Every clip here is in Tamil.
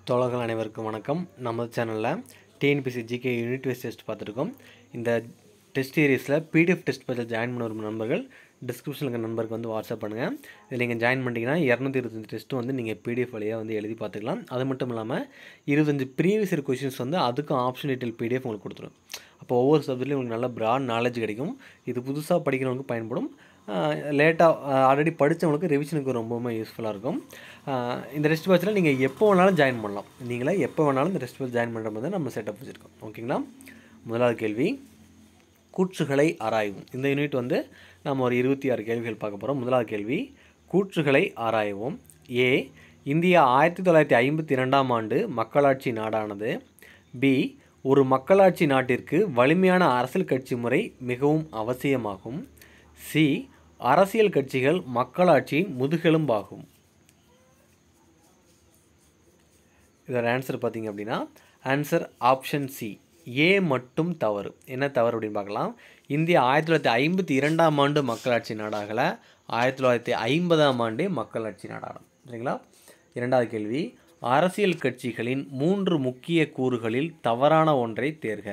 தோழர்கள் அனைவருக்கும் வணக்கம் நம்ம சேனலில் TNPSC GK unit wise test பார்த்துருக்கோம் இந்த டெஸ்ட் சீரீஸில் பிடிஎஃப் டெஸ்ட் பற்றி ஜாயின் பண்ண விரும்பும் நண்பர்கள் டிஸ்கிரிப்ஷனில் இருக்க நம்பருக்கு வந்து வாட்ஸ்அப் பண்ணுங்கள் இதில் நீங்கள் ஜாயின் பண்ணிட்டீங்கன்னா இரநூத்தி இருபத்தஞ்சு டெஸ்ட்டு வந்து நீங்கள் பிடிஎஃப் வழியாக வந்து எழுதி பார்த்துக்கலாம் அது மட்டும் இல்லாமல் இருபத்தஞ்சு ப்ரீவியஸ் இயர் கொஷின்ஸ் வந்து அதுக்கும் ஆப்ஷன் டீட்டெயில் பிடிஎஃப் உங்களுக்கு கொடுத்துரும் அப்போ ஒவ்வொரு சப்ஜெக்ட்லையும் உங்களுக்கு நல்ல ப்ராட் நாலேஜ் கிடைக்கும் இது புதுசாக படிக்கிறவங்களுக்கு பயன்படும் லேட்டாக ஆல்ரெடி படித்தவங்களுக்கு ரிவிஷனுக்கு ரொம்பவுமே யூஸ்ஃபுல்லாக இருக்கும் ஆஹ் இந்த ரெஸ்ட் பேட்சில் நீங்கள் எப்போ வேணாலும் ஜாயின் பண்ணலாம் நீங்களே எப்போ வேணாலும் இந்த ரெஸ்ட் பேட்ச் ஜாயின் பண்ணுற மாதிரி நம்ம செட்டப் வச்சுருக்கோம் ஓகேங்களா முதலாவது கேள்வி கூற்றுகளை ஆராயவும் இந்த யூனிட் வந்து நம்ம ஒரு இருபத்தி ஆறு கேள்விகள் பார்க்க போகிறோம் முதலாவது கேள்வி கூற்றுகளை ஆராயவும் ஏ இந்தியா ஆயிரத்தி தொள்ளாயிரத்தி ஐம்பத்தி இரண்டாம் ஆண்டு மக்களாட்சி நாடானது பி ஒரு மக்களாட்சி நாட்டிற்கு வலிமையான அரசியல் கட்சி முறை மிகவும் அவசியமாகும் சி அரசியல் கட்சிகள் மக்களாட்சியின் முதுகெலும்பாகும் இதோட ஆன்சர் பார்த்தீங்க அப்படின்னா ஆன்சர் ஆப்ஷன் சி ஏ மட்டும் தவறு என்ன தவறு அப்படின்னு பார்க்கலாம் இந்தியா ஆயிரத்தி தொள்ளாயிரத்தி ஐம்பத்தி இரண்டாம் ஆண்டு மக்களாட்சி நாடாகல ஆயிரத்தி தொள்ளாயிரத்தி ஐம்பதாம் ஆண்டே மக்களாட்சி நாடாகும் சரிங்களா இரண்டாவது கேள்வி அரசியல் கட்சிகளின் மூன்று முக்கிய கூறுகளில் தவறான ஒன்றை தேர்க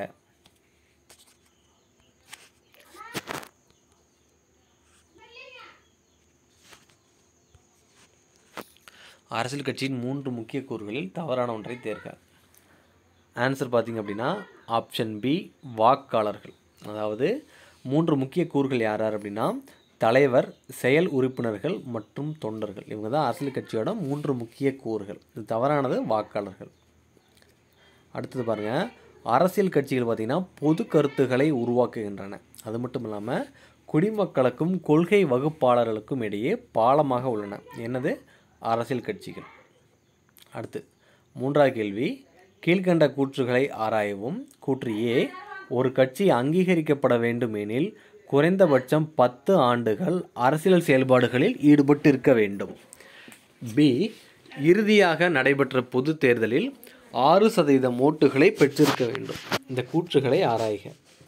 அரசியல் கட்சியின் மூன்று முக்கிய கூறுகளில் தவறான ஒன்றை தேர்க ஆன்சர் பார்த்தீங்க அப்படின்னா ஆப்ஷன் பி வாக்காளர்கள் அதாவது மூன்று முக்கிய கூறுகள் யார் யார் அப்படின்னா தலைவர் செயல் உறுப்பினர்கள் மற்றும் தொண்டர்கள் இவங்க தான் அரசியல் கட்சியோட மூன்று முக்கிய கூறுகள் இது தவறானது வாக்காளர்கள் அடுத்தது பாருங்கள் அரசியல் கட்சிகள் பார்த்திங்கன்னா பொது கருத்துக்களை உருவாக்குகின்றன அது மட்டும் இல்லாமல் குடிமக்களுக்கும் கொள்கை வகுப்பாளர்களுக்கும் இடையே பாலமாக உள்ளன என்னது அரசியல் கட்சிகள் அடுத்து மூன்றாவது கேள்வி கீழ்கண்ட கூற்றுகளை ஆராயவும் கூற்று ஏ ஒரு கட்சி அங்கீகரிக்கப்பட வேண்டும் எனில் குறைந்தபட்சம் பத்து ஆண்டுகள் அரசியல் செயல்பாடுகளில் ஈடுபட்டு இருக்க வேண்டும் பி இறுதியாக நடைபெற்ற பொது தேர்தலில் ஆறு சதவீதம் ஓட்டுகளை பெற்றிருக்க வேண்டும் இந்த கூற்றுகளை ஆராய்க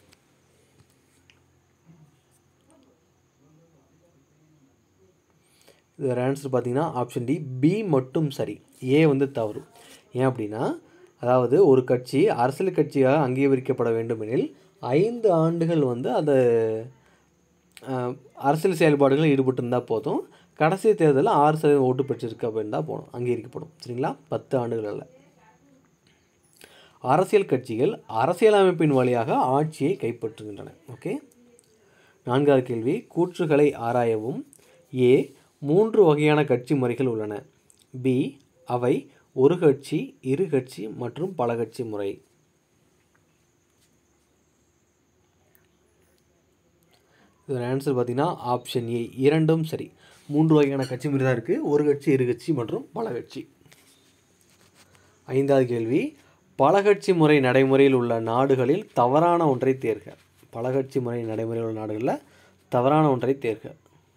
இதோட ஆன்சர் பார்த்தீங்கன்னா ஆப்ஷன் டி பி மட்டும் சரி ஏ வந்து தவறு ஏன் அப்படின்னா அதாவது ஒரு கட்சி அரசியல் கட்சியாக அங்கீகரிக்கப்பட வேண்டுமெனில் ஐந்து ஆண்டுகள் வந்து அது அஹ், அரசியல் செயல்பாடுகளில் ஈடுபட்டு இருந்தால் போதும் கடைசி தேர்தலில் ஆறு சதவீதம் ஓட்டு பெற்றிருக்க வேண்டாம் போகணும் அங்கீகரிக்கப்படும் சரிங்களா பத்து ஆண்டுகள் அல்ல அரசியல் கட்சிகள் அரசியலமைப்பின் வழியாக ஆட்சியை கைப்பற்றுகின்றன ஓகே நான்காவது கேள்வி கூற்றுகளை ஆராயவும் ஏ மூன்று வகையான கட்சி முறைகள் உள்ளன பி அவை ஒரு கட்சி இரு கட்சி மற்றும் பல கட்சி முறை இதோட ஆன்சர் பார்த்தீங்கன்னா ஆப்ஷன் ஏ இரண்டும் சரி மூன்று வகையான கட்சி முறை தான் இருக்குது ஒரு கட்சி இரு கட்சி மற்றும் பல கட்சி ஐந்தாவது கேள்வி பல கட்சி முறை நடைமுறையில் உள்ள நாடுகளில் தவறான ஒன்றை தேர்க பல கட்சி முறை நடைமுறையில் உள்ள நாடுகளில் தவறான ஒன்றை தேர்க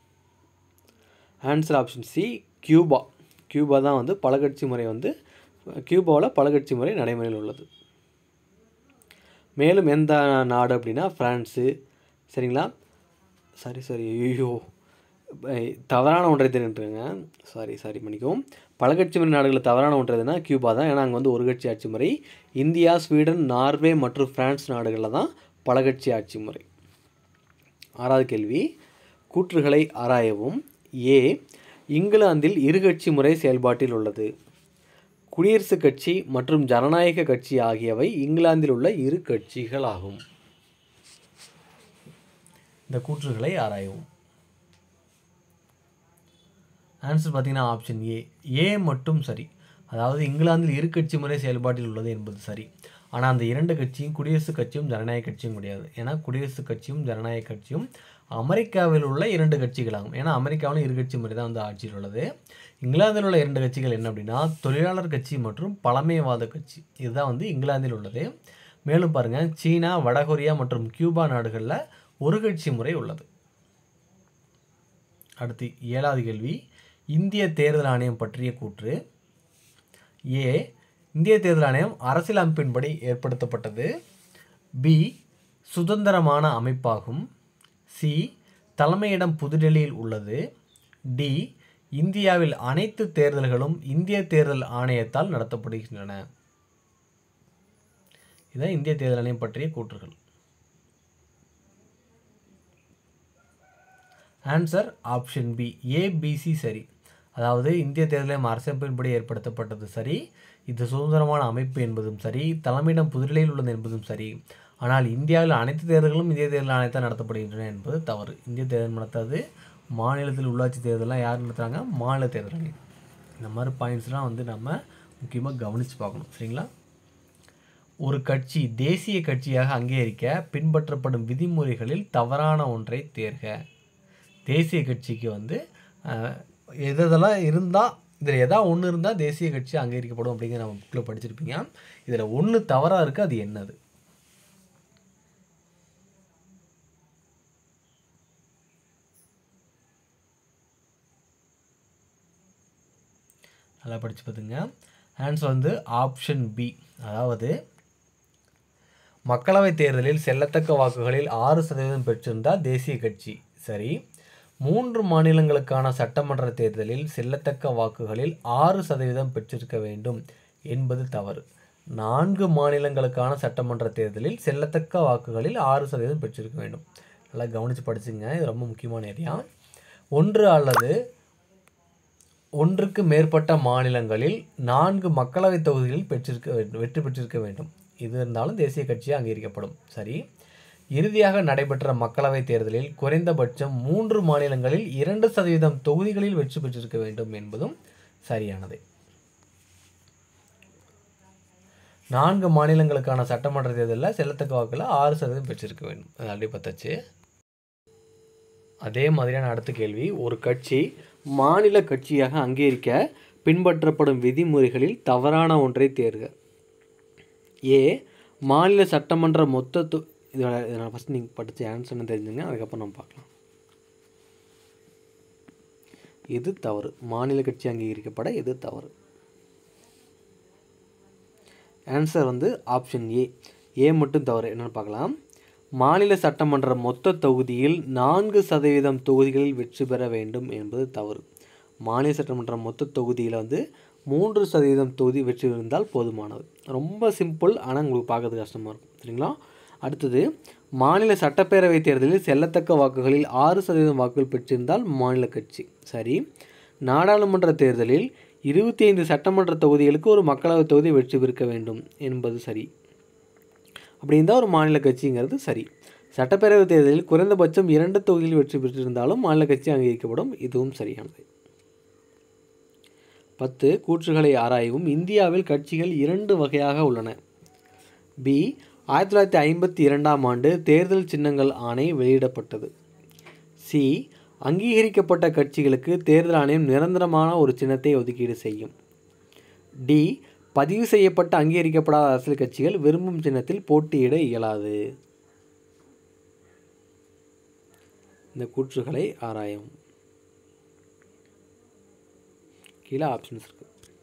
answer option C Cuba Cuba தான் வந்து பல கட்சி முறை வந்து கியூபாவில் பல கட்சி முறை நடைமுறையில் உள்ளது மேலும் எந்த நாடு அப்படின்னா ஃப்ரான்ஸு சரிங்களா சாரி சாரி ஐயோ அஹ் தவறான ஒன்றை தெரிஞ்சுட்டுருங்க சாரி சாரி மன்னிக்கவும் பல கட்சி முறை நாடுகளில் தவறான ஒன்று எதுனா கியூபா தான் ஏன்னா அங்கே வந்து ஒரு கட்சி ஆட்சி முறை இந்தியா ஸ்வீடன் நார்வே மற்றும் பிரான்ஸ் நாடுகளில் தான் பல கட்சி ஆட்சி முறை ஆறாவது கேள்வி கூற்றுகளை ஆராயவும் ஏ இங்கிலாந்தில் இரு கட்சி முறை செயல்பாட்டில் உள்ளது குடியரசுக் கட்சி மற்றும் ஜனநாயக கட்சி ஆகியவை இங்கிலாந்தில் உள்ள இரு கட்சிகள் ஆகும் இந்த கூற்றுகளை ஆராயவும் ஆன்சர் பார்த்தீங்கன்னா ஆப்ஷன் ஏ ஏ மட்டும் சரி அதாவது இங்கிலாந்தில் இரு கட்சி முறை செயல்பாட்டில் உள்ளது என்பது சரி ஆனால் அந்த இரண்டு கட்சியும் குடியரசுக் கட்சியும் ஜனநாயக கட்சியும் கிடையாது ஏன்னா குடியரசுக் கட்சியும் ஜனநாயக கட்சியும் அமெரிக்காவில் உள்ள இரண்டு கட்சிகளாகும் ஏன்னா அமெரிக்காவிலும் இரு கட்சி முறை தான் வந்து ஆட்சியில் உள்ளது இங்கிலாந்தில் உள்ள இரண்டு கட்சிகள் என்ன அப்படின்னா தொழிலாளர் கட்சி மற்றும் பழமைவாத கட்சி இதுதான் வந்து இங்கிலாந்தில் உள்ளது மேலும் பாருங்கள் சீனா வடகொரியா மற்றும் கியூபா நாடுகளில் ஒரு கட்சி முறை உள்ளது அடுத்து ஏழாவது கேள்வி இந்திய தேர்தல் ஆணையம் பற்றிய கூற்று ஏ இந்திய தேர்தல் ஆணையம் அரசியலமைப்பின்படி ஏற்படுத்தப்பட்டது பி சுதந்திரமான அமைப்பாகும் சி தலைமையிடம் புதுடெல்லியில் உள்ளது டி இந்தியாவில் அனைத்து தேர்தல்களும் இந்திய தேர்தல் ஆணையத்தால் நடத்தப்படுகின்றன இதான் இந்திய தேர்தல் ஆணையம் பற்றிய கூற்றுகள் ஆன்சர் ஆப்ஷன் பி ஏபிசி சரி அதாவது இந்திய தேர்தலில் அரசமைப்பின்படி ஏற்படுத்தப்பட்டது சரி இது சுதந்திரமான அமைப்பு என்பதும் சரி தலைமையிடம் புதுடில்லியில் உள்ளது என்பதும் சரி ஆனால் இந்தியாவில் அனைத்து தேர்தல்களும் இந்திய தேர்தல் ஆணையத்தால் நடத்தப்படுகின்றன என்பது தவறு இந்திய தேர்தல் நடத்தாது மாநிலத்தில் உள்ளாட்சி தேர்தலாம் யார் நடத்துகிறாங்க மாநில தேர்தல் ஆணையம் இந்த மாதிரி பாயிண்ட்ஸ்லாம் வந்து நம்ம முக்கியமாக கவனித்து பார்க்கணும் சரிங்களா ஒரு கட்சி தேசிய கட்சியாக அங்கீகரிக்க பின்பற்றப்படும் விதிமுறைகளில் தவறான ஒன்றை தேர்க தேசிய கட்சிக்கு வந்து அஹ், எது எதெல்லாம் இருந்தால் இதில் எதா ஒன்று இருந்தால் தேசிய கட்சி அங்கீகரிக்கப்படும் அப்படிங்கிற நம்ம புக்கில் படிச்சிருப்பீங்க இதில் ஒன்று தவறாக இருக்குது அது என்னது நல்லா படித்து பார்த்துங்க ஆன்சர் வந்து ஆப்ஷன் பி அதாவது மக்களவைத் தேர்தலில் செல்லத்தக்க வாக்குகளில் ஆறு சதவீதம் பெற்றிருந்தால் தேசிய கட்சி சரி மூன்று மாநிலங்களுக்கான சட்டமன்ற தேர்தலில் செல்லத்தக்க வாக்குகளில் ஆறு சதவீதம் பெற்றிருக்க வேண்டும் என்பது தவறு நான்கு மாநிலங்களுக்கான சட்டமன்ற தேர்தலில் செல்லத்தக்க வாக்குகளில் ஆறு சதவீதம் பெற்றிருக்க வேண்டும் நல்லா கவனித்து படிச்சுங்க இது ரொம்ப முக்கியமான ஏரியா ஒன்று அல்லது ஒன்றுக்கு மேற்பட்ட மாநிலங்களில் நான்கு மக்களவைத் தொகுதிகளில் பெற்றிருக்க வேண்டும் வெற்றி பெற்றிருக்க வேண்டும் இது இருந்தாலும் தேசிய கட்சியாக அங்கீகரிக்கப்படும் சரி இறுதியாக நடைபெற்ற மக்களவைத் தேர்தலில் குறைந்தபட்சம் மூன்று மாநிலங்களில் இரண்டு சதவீதம் தொகுதிகளில் வெற்றி பெற்றிருக்க வேண்டும் என்பதும் சரியானது நான்கு மாநிலங்களுக்கான சட்டமன்ற தேர்தலில் செல்லத்தக்க வாக்கில் ஆறு சதவீதம் பெற்றிருக்க வேண்டும் அது அப்படி பார்த்தாச்சு அதே மாதிரியான அடுத்த கேள்வி ஒரு கட்சி மாநில கட்சியாக அங்கீகரிக்க பின்பற்றப்படும் விதிமுறைகளில் தவறான ஒன்றை தேர்க ஏ மாநில சட்டமன்ற மொத்த தொ இதோட இதனால் ஃபஸ்ட் நீங்கள் படித்த ஆன்சர்னு தெரிஞ்சுங்க அதுக்கப்புறம் நம்ம பார்க்கலாம் எது தவறு மாநில கட்சி அங்கீகரிக்கப்பட எது தவறு ஆன்சர் வந்து ஆப்ஷன் ஏ ஏ மட்டும் தவறு என்னென்னு பார்க்கலாம் மாநில சட்டமன்ற மொத்த தொகுதியில் நான்கு சதவீதம் தொகுதிகளில் வெற்றி பெற வேண்டும் என்பது தவறு மாநில சட்டமன்ற மொத்த தொகுதியில் வந்து மூன்று சதவீதம் தொகுதி வெற்றி இருந்தால் போதுமானது ரொம்ப சிம்பிள் ஆனால் உங்களுக்கு பார்க்கறது கஷ்டமாக இருக்கும் சரிங்களா அடுத்தது மாநில சட்டப்பேரவை தேர்தலில் செல்லத்தக்க வாக்குகளில் ஆறு சதவீதம் வாக்குகள் பெற்றிருந்தால் மாநில கட்சி சரி நாடாளுமன்ற தேர்தலில் இருபத்தி ஐந்து சட்டமன்ற தொகுதிகளுக்கு ஒரு மக்களவைத் தொகுதி வெற்றி பெருக்க வேண்டும் என்பது சரி அப்படி இருந்தால் ஒரு மாநில கட்சிங்கிறது சரி சட்டப்பேரவை தேர்தலில் குறைந்தபட்சம் இரண்டு தொகுதியில் வெற்றி பெற்றிருந்தாலும் மாநில கட்சி அங்கீகரிக்கப்படும் இதுவும் சரியானது பத்து கூற்றுகளை ஆராயவும் இந்தியாவில் கட்சிகள் இரண்டு வகையாக உள்ளன பி ஆயிரத்தி தொள்ளாயிரத்தி ஐம்பத்தி இரண்டாம் ஆண்டு தேர்தல் சின்னங்கள் ஆணை வெளியிடப்பட்டது சி அங்கீகரிக்கப்பட்ட கட்சிகளுக்கு தேர்தல் ஆணையம் நிரந்தரமான ஒரு சின்னத்தை ஒதுக்கீடு செய்யும் டி பதிவு செய்யப்பட்ட அங்கீகரிக்கப்படாத அரசியல் கட்சிகள் விரும்பும் சின்னத்தில் போட்டியிட இயலாது இந்த கூற்றுகளை ஆராயும் கீழே ஆப்ஷன்ஸ் இருக்கு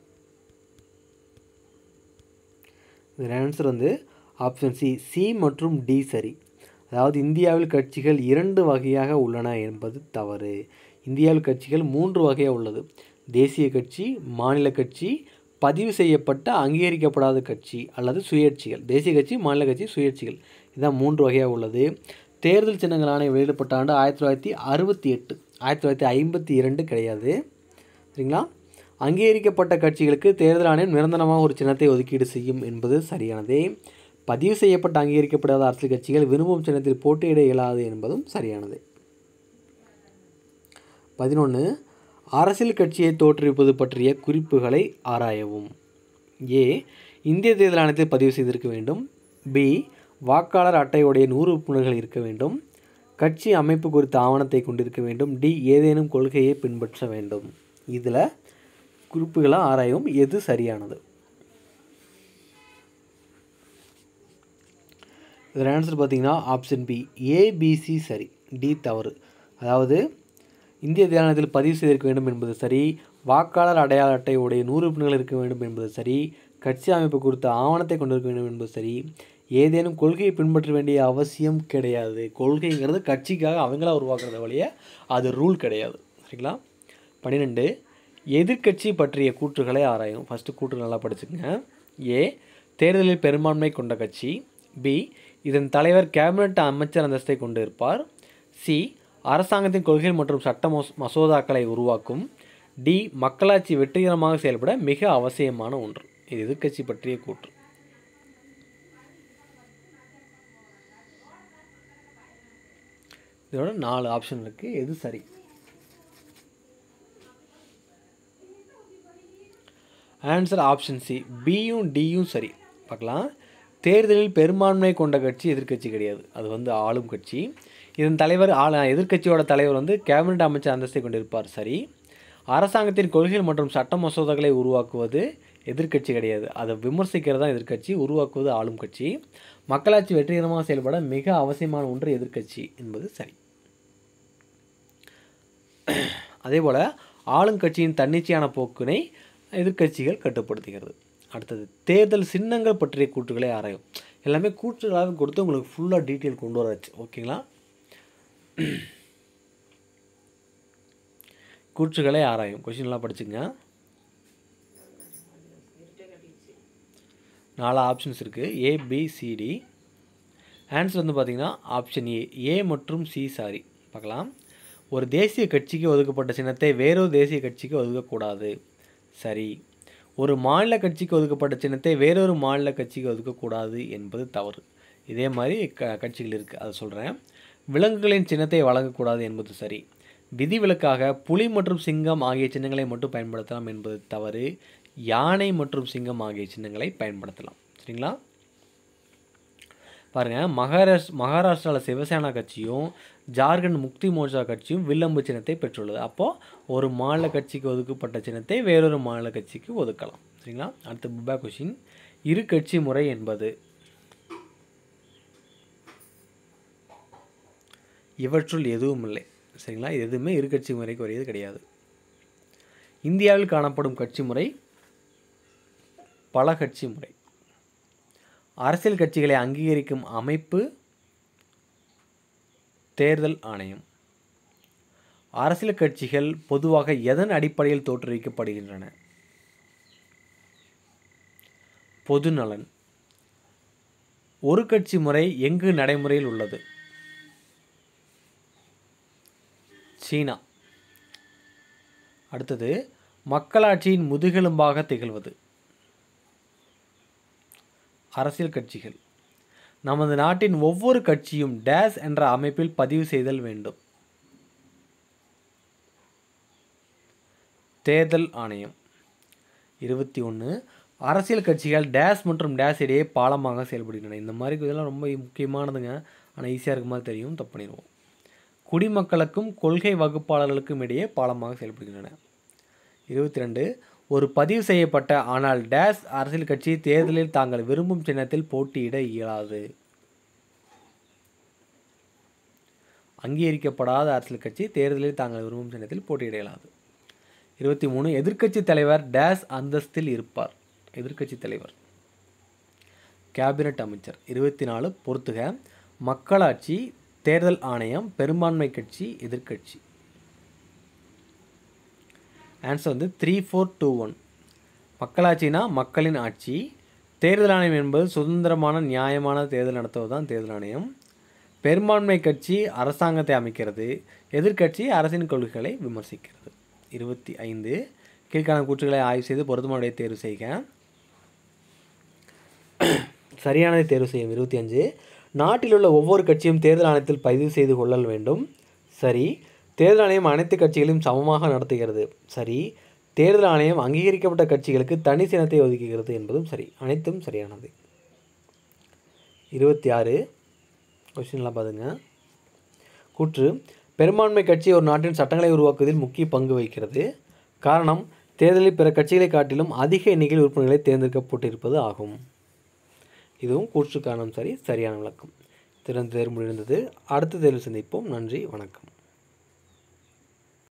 இதன் ஆன்சர் வந்து ஆப்ஷன் சி சி மற்றும் டி சரி அதாவது இந்தியாவில் கட்சிகள் இரண்டு வகையாக உள்ளன என்பது தவறு இந்தியாவில் கட்சிகள் மூன்று வகையாக உள்ளது தேசிய கட்சி மாநில கட்சி பதிவு செய்யப்பட்ட அங்கீகரிக்கப்படாத கட்சி அல்லது சுயேட்சைகள் தேசிய கட்சி மாநில கட்சி சுயேட்சைகள் இதான் மூன்று வகையாக உள்ளது தேர்தல் சின்னங்கள் ஆணையம் வெளியிடப்பட்ட ஆண்டு ஆயிரத்தி தொள்ளாயிரத்தி அறுபத்தி எட்டு ஆயிரத்தி தொள்ளாயிரத்தி ஐம்பத்தி இரண்டு கிடையாது சரிங்களா அங்கீகரிக்கப்பட்ட கட்சிகளுக்கு தேர்தல் ஆணையம் நிரந்தரமாக ஒரு சின்னத்தை ஒதுக்கீடு செய்யும் என்பது சரியானதே பதிவு செய்யப்பட்ட அங்கீகரிக்கப்படாத அரசியல் கட்சிகள் விரும்பும் சின்னத்தில் போட்டியிட இயலாது என்பதும் சரியானது பதினொன்று அரசியல் கட்சியை தோற்றுவிப்பது பற்றிய குறிப்புகளை ஆராயவும் ஏ இந்திய தேர்தல் ஆணையத்தில் பதிவு செய்திருக்க வேண்டும் பி வாக்காளர் அட்டையுடைய நூறு உறுப்பினர்கள் இருக்க வேண்டும் கட்சி அமைப்பு குறித்த ஆவணத்தை கொண்டிருக்க வேண்டும் டி ஏதேனும் கொள்கையை பின்பற்ற வேண்டும் இதில் குறிப்புகளை ஆராயவும் எது சரியானது இதில் ஆன்சர் பார்த்தீங்கன்னா ஆப்ஷன் பி ஏபிசி சரி டி தவறு அதாவது இந்திய தேர்தலில் பதிவு செய்திருக்க வேண்டும் என்பது சரி வாக்காளர் அடையாள அட்டை உடைய நூறு உறுப்பினர்கள் இருக்க வேண்டும் என்பது சரி கட்சி அமைப்பு குறித்த ஆவணத்தை கொண்டிருக்க வேண்டும் என்பது சரி ஏதேனும் கொள்கையை பின்பற்ற வேண்டிய அவசியம் கிடையாது கொள்கைங்கிறது கட்சிக்காக அவங்களா உருவாக்குறத வழிய அது ரூல் கிடையாது சரிங்களா பன்னிரெண்டு எதிர்க்கட்சி பற்றிய கூற்றுகளை ஆராயும் ஃபஸ்ட்டு கூற்று நல்லா படிச்சுக்கங்க ஏ தேர்தலில் பெரும்பான்மை கொண்ட கட்சி பி இதன் தலைவர் கேபினட் அமைச்சர் அந்தஸ்தை கொண்டு இருப்பார் சி அரசாங்கத்தின் கொள்கைகள் மற்றும் சட்ட மசோ மசோதாக்களை உருவாக்கும் டி மக்களாட்சி வெற்றிகரமாக செயல்பட மிக அவசியமான ஒன்று இது எதிர்க்கட்சி பற்றிய கூற்று இதோட நாலு ஆப்ஷன் இருக்குது எது சரி ஆன்சர் ஆப்ஷன் சி பியும் டியும் சரி பார்க்கலாம் தேர்தலில் பெரும்பான்மை கொண்ட கட்சி எதிர்க்கட்சி கிடையாது அது வந்து ஆளும் கட்சி இதன் தலைவர் ஆள எதிர்க்கட்சியோட தலைவர் வந்து கேபினட் அமைச்சர் அந்தஸ்தை கொண்டிருப்பார் சரி அரசாங்கத்தின் கொள்கைகள் மற்றும் சட்ட மசோதாக்களை உருவாக்குவது எதிர்க்கட்சி கிடையாது அதை விமர்சிக்கிறது தான் எதிர்க்கட்சி உருவாக்குவது ஆளும் கட்சி மக்களாட்சி வெற்றிகரமாக செயல்பட மிக அவசியமான ஒன்று எதிர்க்கட்சி என்பது சரி அதேபோல் ஆளுங்கட்சியின் தன்னிச்சையான போக்கினை எதிர்க்கட்சிகள் கட்டுப்படுத்துகிறது அடுத்தது தேர்தல் சின்னங்கள் பற்றிய கூற்றுகளை ஆராயும் எல்லாமே கூற்றுகளாக கொடுத்து உங்களுக்கு ஃபுல்லாக டீட்டெயில் கொண்டு வராச்சு ஓகேங்களா கூற்றுகளை ஆராயும் கொஷின்லாம் படிச்சுங்க நாலு ஆப்ஷன்ஸ் இருக்குது ஏ பி சிடி ஆன்சர் வந்து பார்த்திங்கன்னா ஆப்ஷன் ஏ ஏ மற்றும் சி சாரி பார்க்கலாம் ஒரு தேசிய கட்சிக்கு ஒதுக்கப்பட்ட சின்னத்தை வேறொரு தேசிய கட்சிக்கு ஒதுக்கக்கூடாது சரி ஒரு மாநில கட்சிக்கு ஒதுக்கப்பட்ட சின்னத்தை வேறொரு மாநில கட்சிக்கு ஒதுக்கக்கூடாது என்பது தவறு இதே மாதிரி க கட்சிகள் இருக்குது அதை சொல்கிறேன் விலங்குகளின் சின்னத்தை வழங்கக்கூடாது என்பது சரி விதிவிலக்காக புலி மற்றும் சிங்கம் ஆகிய சின்னங்களை மட்டும் பயன்படுத்தலாம் என்பது தவறு யானை மற்றும் சிங்கம் ஆகிய சின்னங்களை பயன்படுத்தலாம் சரிங்களா பாருங்கள் மகாராஷ் மகாராஷ்டிராவில் சிவசேனா கட்சியும் ஜார்க்கண்ட் முக்தி மோர்ச்சா கட்சியும் வில்லம்பு சின்னத்தை பெற்றுள்ளது அப்போது ஒரு மாநில கட்சிக்கு ஒதுக்கப்பட்ட சின்னத்தை வேறொரு மாநில கட்சிக்கு ஒதுக்கலாம் சரிங்களா அடுத்த புபா கொஷின் இரு கட்சி முறை என்பது இவற்றுள் எதுவும் இல்லை சரிங்களா இது எதுவுமே இரு கட்சி முறைக்கு வரையது கிடையாது இந்தியாவில் காணப்படும் கட்சி முறை பல கட்சி முறை அரசியல் கட்சிகளை அங்கீகரிக்கும் அமைப்பு தேர்தல் ஆணையம் அரசியல் கட்சிகள் பொதுவாக எதன் அடிப்படையில் தோற்றுவிக்கப்படுகின்றன பொது நலன் ஒரு கட்சி முறை எங்கு நடைமுறையில் உள்ளது சீனா அடுத்தது மக்களாட்சியின் முதுகெலும்பாக திகழ்வது அரசியல் கட்சிகள் நமது நாட்டின் ஒவ்வொரு கட்சியும் டேஸ் என்ற அமைப்பில் பதிவு செய்தல் வேண்டும் தேர்தல் ஆணையம் இருபத்தி ஒன்று அரசியல் கட்சிகள் டேஸ் மற்றும் டேஸ் இடையே பாலமாக செயல்படுகின்றன இந்த மாதிரி இதெல்லாம் ரொம்ப முக்கியமானதுங்க ஆனால் ஈஸியாக இருக்க மாதிரி தெரியும் தப்பு பண்ணிடுவோம் குடிமக்களுக்கும் கொள்கை வகுப்பாளர்களுக்கும் இடையே பாலமாக செயல்படுகின்றன இருபத்தி ரெண்டு ஒரு பதிவு செய்யப்பட்ட ஆனால் டேஸ் அரசியல் கட்சி தேர்தலில் தாங்கள் விரும்பும் சின்னத்தில் போட்டியிட இயலாது அங்கீகரிக்கப்படாத அரசியல் கட்சி தேர்தலில் தாங்கள் விரும்பும் சின்னத்தில் போட்டியிட இயலாது இருபத்தி மூணு எதிர்க்கட்சி தலைவர் டேஸ் அந்தஸ்தில் இருப்பார் எதிர்க்கட்சி தலைவர் கேபினட் அமைச்சர் இருபத்தி நாலு பொறுத்துக மக்களாட்சி தேர்தல் ஆணையம் பெரும்பான்மை கட்சி எதிர்க்கட்சி ஆன்சர் வந்து த்ரீ ஃபோர் டூ ஒன் மக்களாட்சினா மக்களின் ஆட்சி தேர்தல் ஆணையம் என்பது சுதந்திரமான நியாயமான தேர்தல் நடத்துவது தான் தேர்தல் ஆணையம் பெரும்பான்மை கட்சி அரசாங்கத்தை அமைக்கிறது எதிர்க்கட்சி அரசின் கொள்கைகளை விமர்சிக்கிறது இருபத்தி ஐந்து கீழ்காண கூற்றுகளை ஆய்வு செய்து பொருத்தமானதை தேர்வு செய்க சரியானதை தேர்வு செய்யும் இருபத்தி அஞ்சு நாட்டில் உள்ள ஒவ்வொரு கட்சியும் தேர்தல் ஆணையத்தில் பதிவு செய்து கொள்ளல் வேண்டும் சரி தேர்தல் ஆணையம் அனைத்து கட்சிகளையும் சமமாக நடத்துகிறது சரி தேர்தல் ஆணையம் அங்கீகரிக்கப்பட்ட கட்சிகளுக்கு தனி சின்னத்தை ஒதுக்குகிறது என்பதும் சரி அனைத்தும் சரியானது இருபத்தி ஆறு கொஸ்டின்லாம் பாருங்க கூற்று பெரும்பான்மை கட்சி ஒரு நாட்டின் சட்டங்களை உருவாக்குவதில் முக்கிய பங்கு வகிக்கிறது காரணம் தேர்தலில் பிற கட்சிகளை காட்டிலும் அதிக எண்ணிக்கையில் உறுப்பினர்களை தேர்ந்தெடுக்கப்பட்டிருப்பது ஆகும் இதுவும் கூற்று காரணம் சரி சரியான விளக்கம் திறந்த தேர்வு முடிந்தது அடுத்த தேர்வு சந்திப்போம் நன்றி வணக்கம்